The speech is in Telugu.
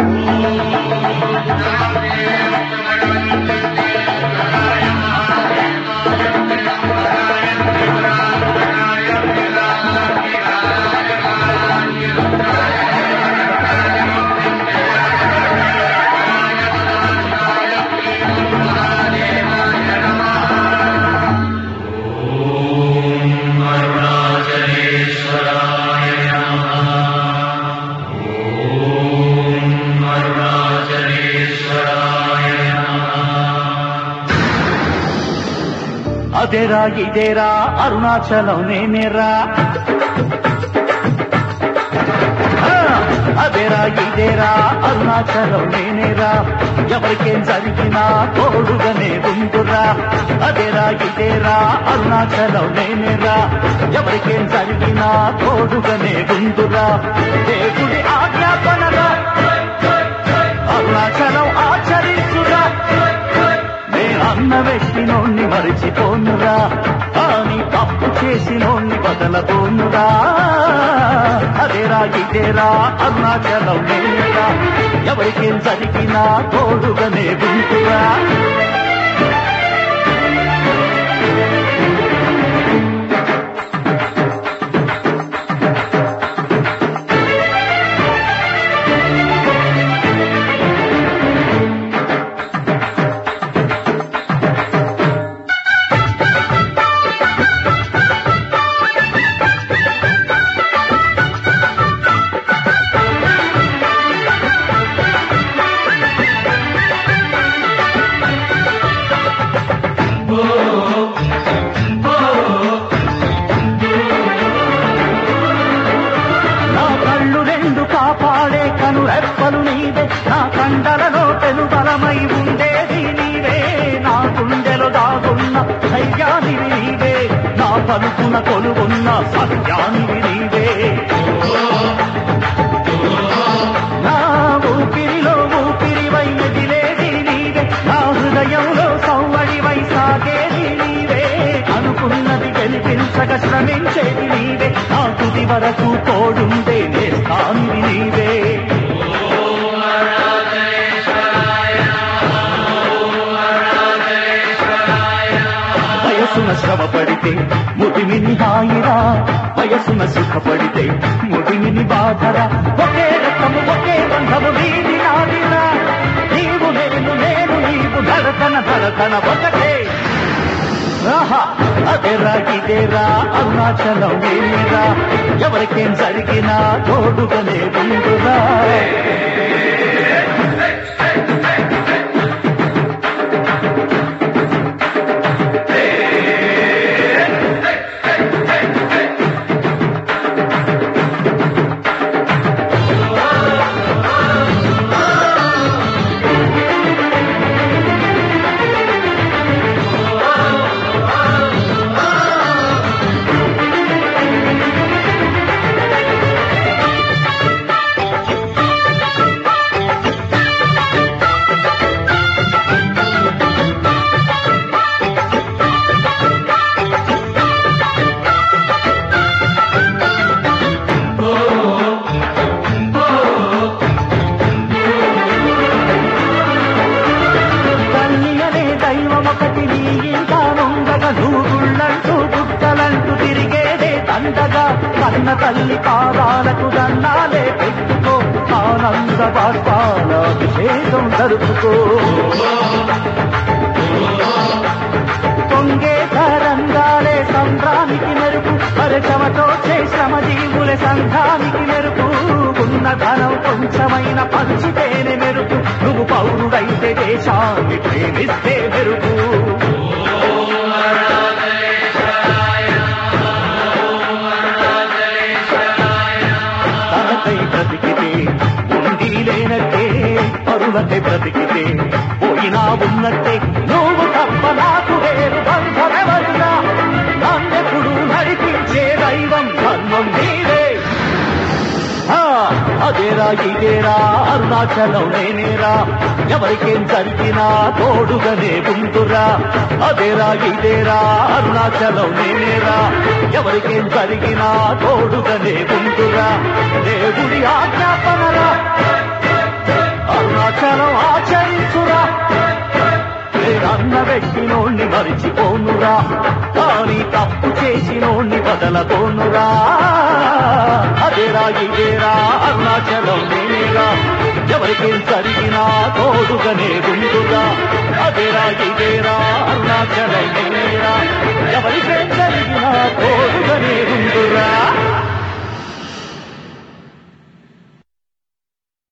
అదేరా ఇదేరా అరుణాచలం నేనేరా ఆ, అదేరా ఇదేరా అరుణాచలం నేనేరా ఎవరికేం జరిగినా తోడుగానే ఉండురా అదేరా ఇదేరా అరుణాచలం నేనేరా ఎవరికేం జరిగినా తోడుగానే ఉండురా దేవుడి ఆజ్ఞాపనరా అరుణాచలం ఆచరించురా నే అన్న వ్యక్తినోణ్ణి మరిచిపోనురా కానీ తప్పు చేసినోణ్ణి బదలబోనురా అదేరా ఇదేరా అరుణాచలం నేనేరా ఎవరికేం జరిగినా తోడుగానే ఉంటురా నా కళ్ళు రెండు కాపాడే కను రెప్పలు నీవే నా కండలలో పెనుబలమై ఉండేది నీవే నా గుండెలో దాగున్న ధైర్యానివి నీవే నా పలుకున కొలువున్న సత్యానివి నీవే నా ఊపిరిలో ఊపిరివై మెదిలేది నీవే నా హృదయంలో సౌవడివై సాగేది నీవే అనుకున్నది గెలిపించక శ్రమించేది నీవే నా తుది వరకు తోడుండే నేస్తానివి నీవే వయసున శ్రమ పడితే ముదిమిని హాయిరా వయసున సుఖపడితే ముదిమిని బాధరా ఒకే రకము ఒకే బంధము నీది నాదిరా నీవు నేను నేను నీవు ధరతన ధరతన ఒకటే ఆహా, అదేరా ఇదేరా అరుణాచలం ఏమిరా ఎవరికేం జరిగినా తోడుగానే ఉండురా తల్లి అనే దైవం ఒకటి నీ ఇంకా ఉండగా నూగుళ్ళంటూ గుట్టలంటూ తిరిగేదే తండగా కన్న తల్లి పాదాలకు దండాలే పెట్టుకో ఆనంద బాష్పాల అభిషేకం జరుపుకో పొంగే తరంగాలే సంద్రానికి మెరుపు పరిచమతో శ్రమ జీవుల సంఘానికి మెరుపు ఉన్న ధనం కొంచెమైన పంచితేనే మెరుపు నువ్వు పౌరుడైతే దేశాన్ని ప్రేమిస్తే మెరుపు తనకై బ్రతికితే ఉండి లేనట్టే పరులకై బ్రతికితే పోయినా ఉన్నట్టే నువ్వు తప్ప నాకు వేరు బంధమెవరుగా నన్నెప్పుడు నడిపించే దైవం ధర్మం నీవే ఆ, అదేరా ఇదేరా అరుణాచలం నేనేరా ఎవరికేం జరిగినా తోడుగానే ఉంటురా అదేరా ఇదేరా అరుణాచలం నేనేరా ఎవరికేం జరిగినా తోడుగానే ఉంటురా దేవుడి ఆజ్ఞాపనరా పెట్టినోణ్ణి మరిచిపోనురా కానీ తప్పు చేసినోణ్ణి వదలకోనురా అదేరా ఇదేరా అరుణాచలం నేనేరా ఎవరికేం జరిగినా తోడుగానే ఉండుగా అదేరా ఇదేరా అరుణాచలం